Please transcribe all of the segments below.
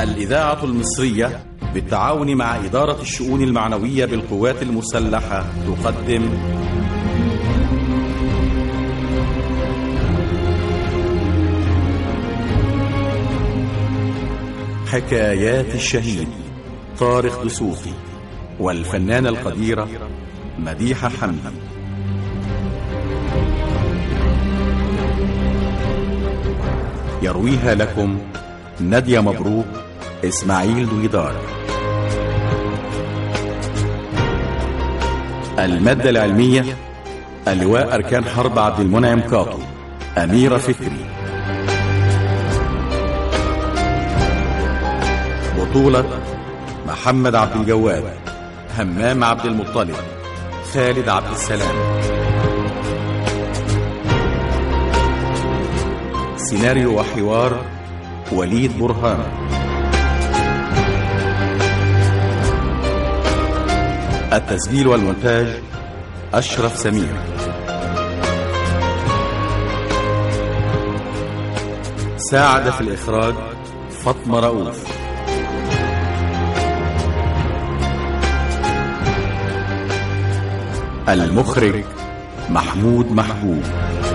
الإذاعة المصرية بالتعاون مع إدارة الشؤون المعنوية بالقوات المسلحة تقدم حكايات الشهيد طارق دسوقي والفنانة القديرة مديحة حمدي يرويها لكم نادية مبروك إسماعيل دويدار المادة العلمية اللواء أركان حرب عبد المنعم كاطو أميرة فكري بطولة محمد عبد الجواد همام عبد المطلب خالد عبد السلام سيناريو وحوار وليد برهان التسجيل والمونتاج أشرف سمير ساعد في الإخراج فاطمة رؤوف المخرج محمود محبوب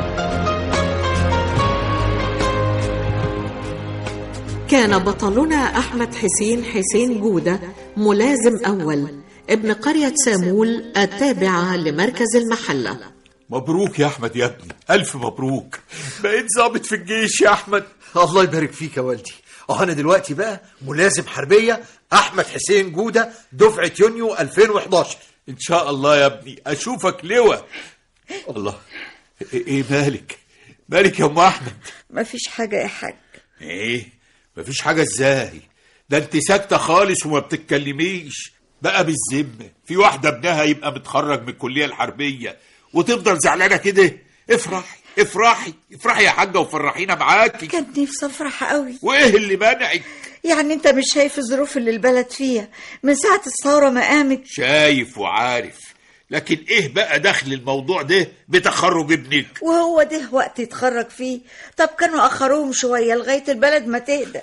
كان بطلنا أحمد حسين حسين جودة ملازم أول ابن قرية سامول التابعة لمركز المحلة مبروك يا احمد يا ابني الف مبروك بقيت ظابط في الجيش يا احمد الله يبارك فيك يا والدي اه انا دلوقتي بقى ملازم حربيه احمد حسين جوده دفعه يونيو 2011 ان شاء الله يا ابني اشوفك لواء الله ايه إيه مالك مالك يا ام احمد مفيش حاجة يا حاج ايه مفيش حاجه ازاي ده انت ساكته خالص وما بتتكلميش بقى بالذمه في واحده ابنها يبقى متخرج من الكليه الحربيه وتفضل زعلانه كده افرحي افرحي افرحي يا حاجه وفرحينا معاكي كان نفسي افرح قوي وايه اللي منعك يعني انت مش شايف الظروف اللي البلد فيها من ساعة الثورة ما قامت شايف وعارف لكن ايه بقى دخل الموضوع ده بتخرج ابنك وهو ده وقت يتخرج فيه طب كانوا اخروهم شوية لغاية البلد ما تهدى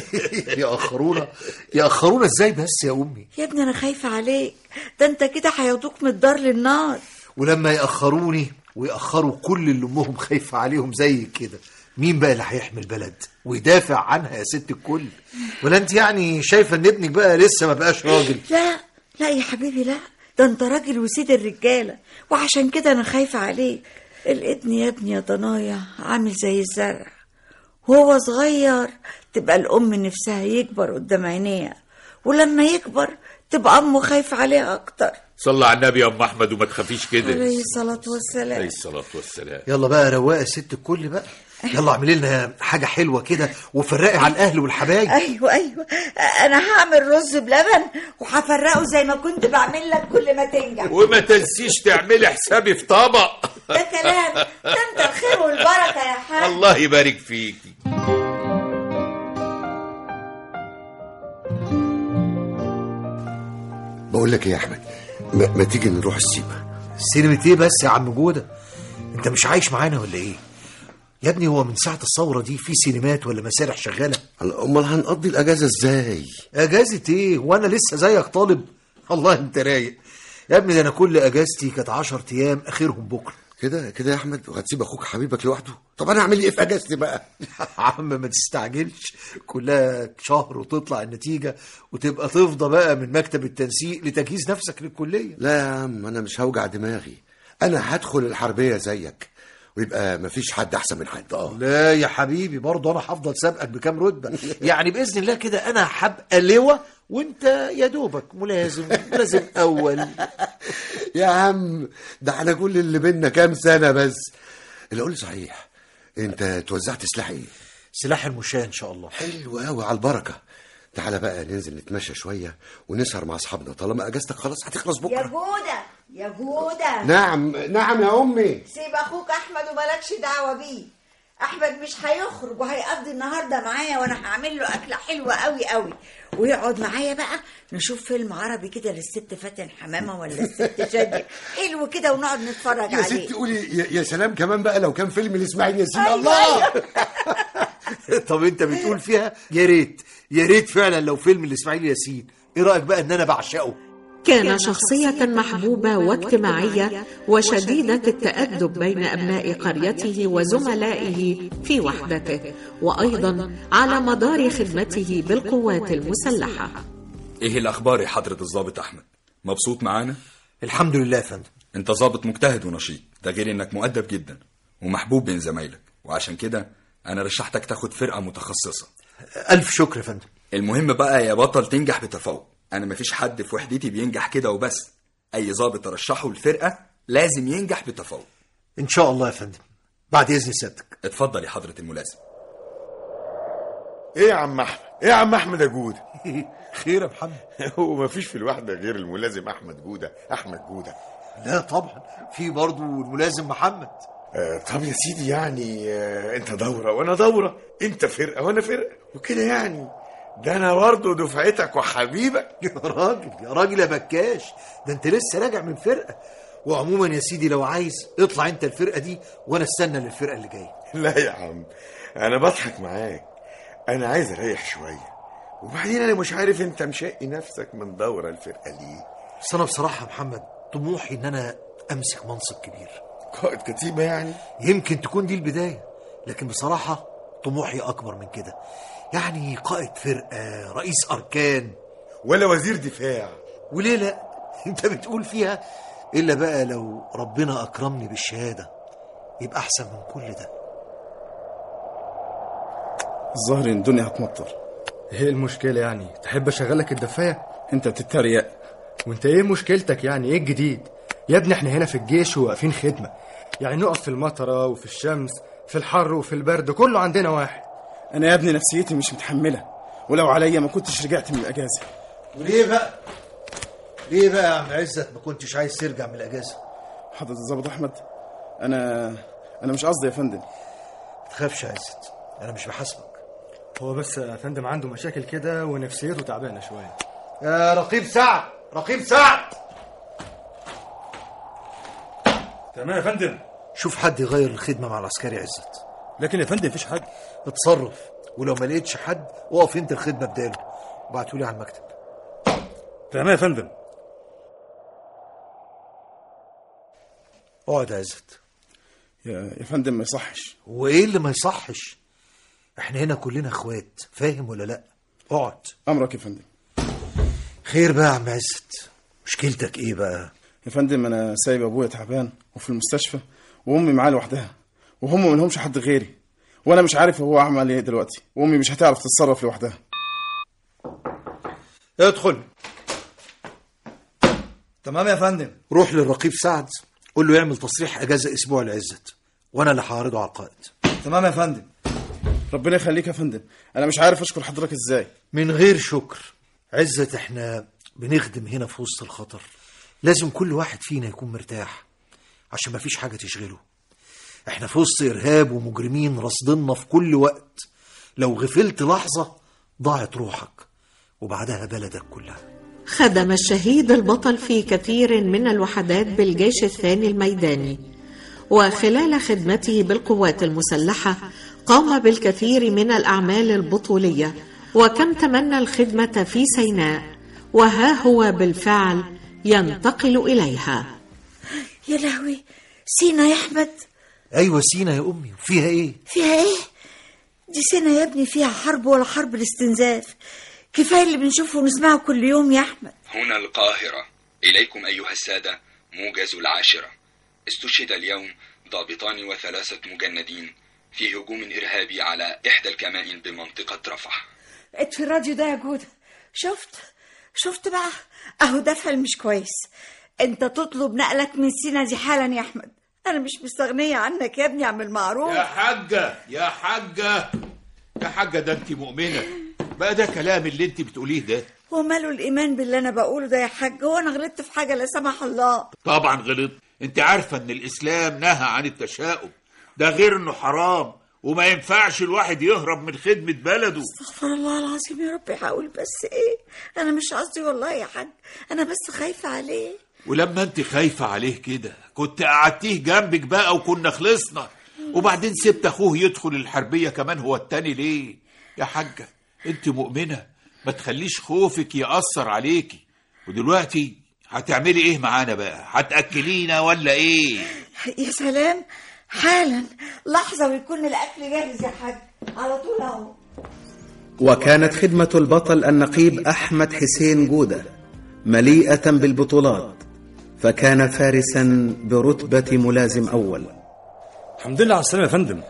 ياخرونا ياخرونا ازاي بس يا امي يا ابني انا خايفة عليك ده انت كده هياخدوك من الدار للنار ولما ياخروني وياخروا كل اللي امهم خايفه عليهم زي كده مين بقى اللي هيحمي البلد ويدافع عنها يا ست الكل ولا انت يعني شايفه ان ابنك بقى لسه ما بقاش راجل لا لا يا حبيبي لا ده انت راجل وسيد الرجالة وعشان كده انا خايفة عليك الابن يا ابني يا ضنايا عامل زي الزرع وهو صغير تبقى الام نفسها يكبر قدام عينيها ولما يكبر تبقى امه خايفة عليه اكتر صلى على النبي يا ام احمد وما تخافيش كده عليه الصلاة والسلام عليه الصلاه والسلام يلا بقى رواقه ست الكل بقى يلا اعملي لنا حاجه حلوه كده وفرقي على الاهل والحبايب ايوه ايوه انا هعمل رز بلبن وهفرقه زي ما كنت بعمل لك كل ما تنجح وما تنسيش تعملي حسابي في طبق ده كلام ده انت الخير والبركه يا حاج الله يبارك فيكي بقول لك ايه يا احمد ما, ما تيجي نروح السيما سينما ايه بس يا عم جوده انت مش عايش معانا ولا ايه يا ابني هو من ساعه الثوره دي في سينمات ولا مسارح شغاله امال هنقضي الاجازه ازاي اجازه ايه وانا لسه زيك طالب الله انت رايق يا ابني ده انا كل اجازتي كانت 10 ايام اخرهم بكره كده كده يا احمد وهتسيب اخوك حبيبك لوحده طب انا اعمل ايه في اجازتي بقى يا عم ما تستعجلش كلها شهر وتطلع النتيجه وتبقى تفضى بقى من مكتب التنسيق لتجهيز نفسك للكليه لا يا عم انا مش هوجع دماغي انا هدخل الحربيه زيك ويبقى مفيش حد احسن من حد اه لا يا حبيبي برضه انا هفضل سابقك بكام رتبه يعني باذن الله كده انا هبقى لواء وانت يا دوبك ملازم ملازم اول يا عم ده احنا كل اللي بينا كام سنه بس اللي قول لي صحيح انت توزعت سلاح ايه سلاح المشاة ان شاء الله حلو قوي على البركه تعالى بقى ننزل نتمشى شويه ونسهر مع اصحابنا طالما اجازتك خلاص هتخلص يا بكره جودة يا جودة نعم نعم يا امي سيب اخوك احمد ومالكش دعوة بيه احمد مش هيخرج وهيقضي النهارده معايا وانا هعمل له اكله حلوه قوي قوي ويقعد معايا بقى نشوف فيلم عربي كده للست فاتن حمامه ولا الست شاديه حلو كده ونقعد نتفرج يا عليه ستي قولي يا, يا سلام كمان بقى لو كان فيلم لاسماعيل ياسين أيوة، الله طب انت بتقول فيها يا ريت يا ريت فعلا لو فيلم لاسماعيل ياسين ايه رايك بقى ان انا بعشقه كان شخصية محبوبة واجتماعية وشديدة التأدب بين أبناء قريته وزملائه في وحدته وأيضا على مدار خدمته بالقوات المسلحة ايه الاخبار يا حضرة الضابط احمد مبسوط معانا الحمد لله يا فندم انت ضابط مجتهد ونشيط ده غير انك مؤدب جدا ومحبوب بين زمايلك وعشان كده انا رشحتك تاخد فرقة متخصصة الف شكر يا فندم المهم بقى يا بطل تنجح بتفوق انا مفيش حد في وحدتي بينجح كده وبس اي ضابط ارشحه الفرقة لازم ينجح بتفوق ان شاء الله يا فندم بعد اذن سيادتك اتفضل يا حضرة الملازم ايه يا عم احمد ايه يا عم احمد يا جوده خير يا محمد هو مفيش في الوحده غير الملازم احمد جوده احمد جوده لا طبعا في برضه الملازم محمد آه طب يا سيدي يعني آه انت دوره وانا دوره انت فرقه وانا فرقه وكده يعني ده انا برضه دفعتك وحبيبك يا راجل يا راجل يا بكاش ده انت لسه راجع من فرقه وعموما يا سيدي لو عايز اطلع انت الفرقه دي وانا استنى للفرقه اللي جايه لا يا عم انا بضحك معاك انا عايز اريح شويه وبعدين انا مش عارف انت مشقي نفسك من دوره الفرقه ليه بس انا بصراحه يا محمد طموحي ان انا امسك منصب كبير قائد كتيبه يعني يمكن تكون دي البدايه لكن بصراحه طموحي اكبر من كده يعني قائد فرقه رئيس اركان ولا وزير دفاع وليه لا انت بتقول فيها الا بقى لو ربنا اكرمني بالشهاده يبقى احسن من كل ده الظاهر ان الدنيا هتمطر ايه المشكلة يعني تحب اشغلك الدفاية انت بتتريق وانت ايه مشكلتك يعني ايه الجديد يا ابني احنا هنا في الجيش وواقفين خدمة يعني نقف في المطرة وفي الشمس في الحر وفي البرد كله عندنا واحد انا يا ابني نفسيتي مش متحمله ولو عليا ما كنتش رجعت من الاجازه وليه بقى ليه بقى يا عم عزت ما كنتش عايز ترجع من الاجازه حضرة الظابط احمد انا انا مش قصدي يا فندم ما تخافش يا عزت انا مش بحاسبك هو بس يا فندم عنده مشاكل كده ونفسيته تعبانة شوية يا رقيب سعد رقيب سعد تمام يا فندم شوف حد يغير الخدمه مع العسكري عزت لكن يا فندم مفيش حد اتصرف ولو ما لقيتش حد اقف انت الخدمه بداله وبعتولي على المكتب تمام يا فندم اقعد يا عزت يا يا فندم ما يصحش وايه اللي ما يصحش احنا هنا كلنا اخوات فاهم ولا لا اقعد امرك يا فندم خير بقى يا عم عزت مشكلتك ايه بقى يا فندم انا سايب ابويا تعبان وفي المستشفى وامي معاه لوحدها وهم ما لهمش حد غيري وانا مش عارف هو عمل ايه دلوقتي وامي مش هتعرف تتصرف لوحدها ادخل تمام يا فندم روح للرقيب سعد قول له يعمل تصريح اجازه اسبوع لعزت وانا اللي هعرضه على القائد تمام يا فندم ربنا يخليك يا فندم انا مش عارف اشكر حضرتك ازاي من غير شكر عزت احنا بنخدم هنا في وسط الخطر لازم كل واحد فينا يكون مرتاح عشان مفيش حاجة تشغله احنا في وسط ارهاب ومجرمين راصديننا في كل وقت لو غفلت لحظة ضاعت روحك وبعدها بلدك كلها خدم الشهيد البطل في كثير من الوحدات بالجيش الثاني الميداني وخلال خدمته بالقوات المسلحة قام بالكثير من الأعمال البطولية وكم تمنى الخدمة في سيناء وها هو بالفعل ينتقل إليها يا لهوي سينا يا احمد ايوه سينا يا امي فيها ايه فيها ايه دي سينا يا ابني فيها حرب ولا حرب الاستنزاف كفايه اللي بنشوفه ونسمعه كل يوم يا احمد هنا القاهرة إليكم أيها السادة موجز العاشرة استشهد اليوم ضابطان وثلاثة مجندين في هجوم إرهابي على إحدى الكمائن بمنطقة رفح اطفي الراديو ده يا جودة شفت شفت بقى اهو ده فعل مش كويس انت تطلب نقلك من سينا دي حالا يا احمد انا مش مستغنيه عنك يا ابني اعمل معروف يا حاجة يا حاجة يا حاجة ده انت مؤمنة بقى ده كلام اللي انت بتقوليه ده وماله الايمان باللي انا بقوله ده يا حاج هو انا غلطت في حاجه لا سمح الله طبعا غلط انت عارفة ان الاسلام نهى عن التشاؤم ده غير انه حرام وما ينفعش الواحد يهرب من خدمة بلده استغفر الله العظيم يا رب هقول بس ايه انا مش قصدي والله يا حاج انا بس خايفه عليه ولما انت خايفة عليه كده كنت قعدتيه جنبك بقى وكنا خلصنا وبعدين سبت اخوه يدخل الحربيه كمان هو التاني ليه يا حاجه انت مؤمنه ما تخليش خوفك ياثر عليكي ودلوقتي هتعملي ايه معانا بقى هتاكلينا ولا ايه يا سلام حالا لحظة ويكون الأكل جاهز يا حاج على طول أهو وكانت خدمة البطل النقيب أحمد حسين جودة مليئة بالبطولات فكان فارسا برتبة ملازم أول الحمد لله على السلامة يا فندم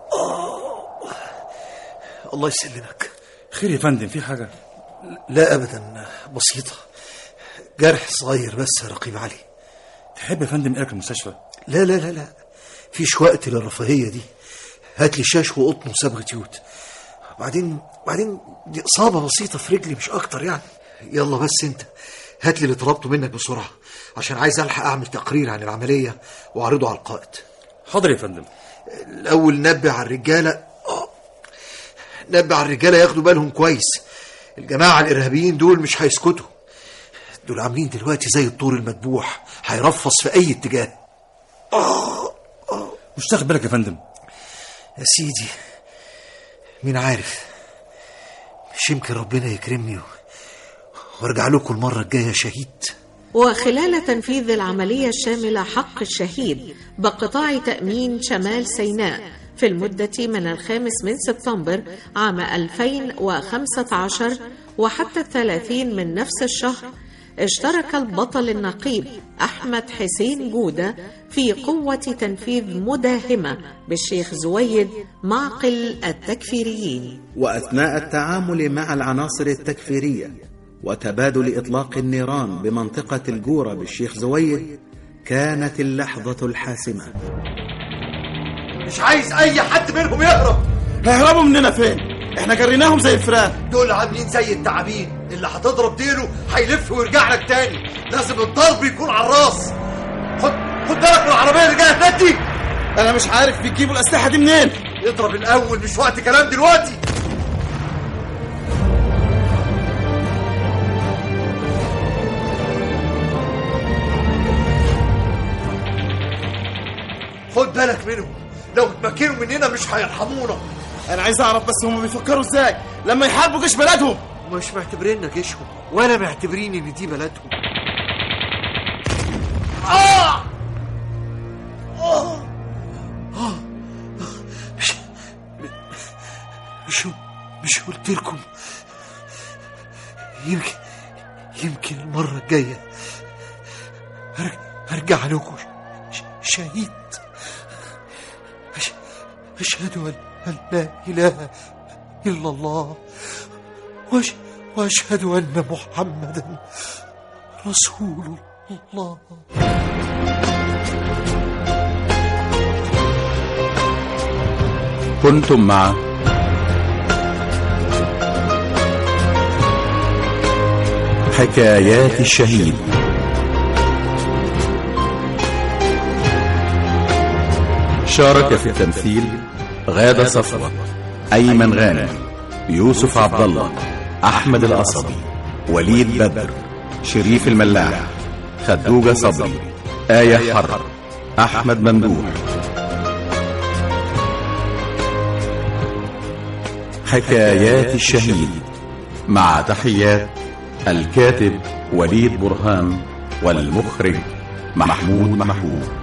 الله يسلمك خير يا فندم في حاجة لا ابدا بسيطه جرح صغير بس يا رقيب علي تحب يا فندم إلك المستشفى لا لا لا لا فيش وقت للرفاهيه دي هات لي شاش وقطن وصبغه يود بعدين بعدين دي اصابه بسيطه في رجلي مش اكتر يعني يلا بس انت هات لي اللي طلبته منك بسرعه عشان عايز الحق اعمل تقرير عن العمليه واعرضه على القائد حاضر يا فندم الاول نبه على الرجاله آه، نبه على الرجاله ياخدوا بالهم كويس الجماعه الارهابيين دول مش هيسكتوا دول عاملين دلوقتي زي الطور المذبوح هيرفص في اي اتجاه مش تاخد بالك يا فندم يا سيدي مين عارف مش يمكن ربنا يكرمني و- وارجع لكم المره الجايه شهيد وخلال تنفيذ العملية الشاملة حق الشهيد بقطاع تأمين شمال سيناء في المدة من الخامس من سبتمبر عام 2015 وحتى الثلاثين من نفس الشهر اشترك البطل النقيب أحمد حسين جودة في قوة تنفيذ مداهمة بالشيخ زويد معقل التكفيريين وأثناء التعامل مع العناصر التكفيرية وتبادل إطلاق النيران بمنطقة الجورة بالشيخ زويد كانت اللحظة الحاسمة مش عايز اي حد منهم يهرب هيهربوا مننا فين احنا جريناهم زي الفراخ دول عاملين زي التعابين اللي هتضرب ديله هيلف ويرجع لك تاني لازم الضرب يكون على الراس خد خد بالك من العربيه اللي جايه هناك دي انا مش عارف بيجيبوا الاسلحه دي منين اضرب الاول مش وقت كلام دلوقتي خد بالك منهم لو اتمكنوا مننا مش هيرحمونا انا عايز اعرف بس هم بيفكروا ازاي لما يحاربوا جيش بلدهم مش معتبريننا جيشهم ولا معتبرين ان دي بلدهم آه! آه! آه! مش مش مش قلت لكم يمكن يمكن المرة الجاية هر- هرجع لكم ش- شهيد أش- أشهد أن أن لا إله إلا الله وأش- وأشهد أن محمدا رسول الله كنتم مع حكايات الشهيد شارك في التمثيل غادة صفوة أيمن غانم يوسف عبد الله أحمد القصبي وليد بدر شريف الملاح خدوجة صبري آية حرب أحمد ممدوح حكايات الشهيد مع تحيات الكاتب وليد برهان والمخرج محمود محمود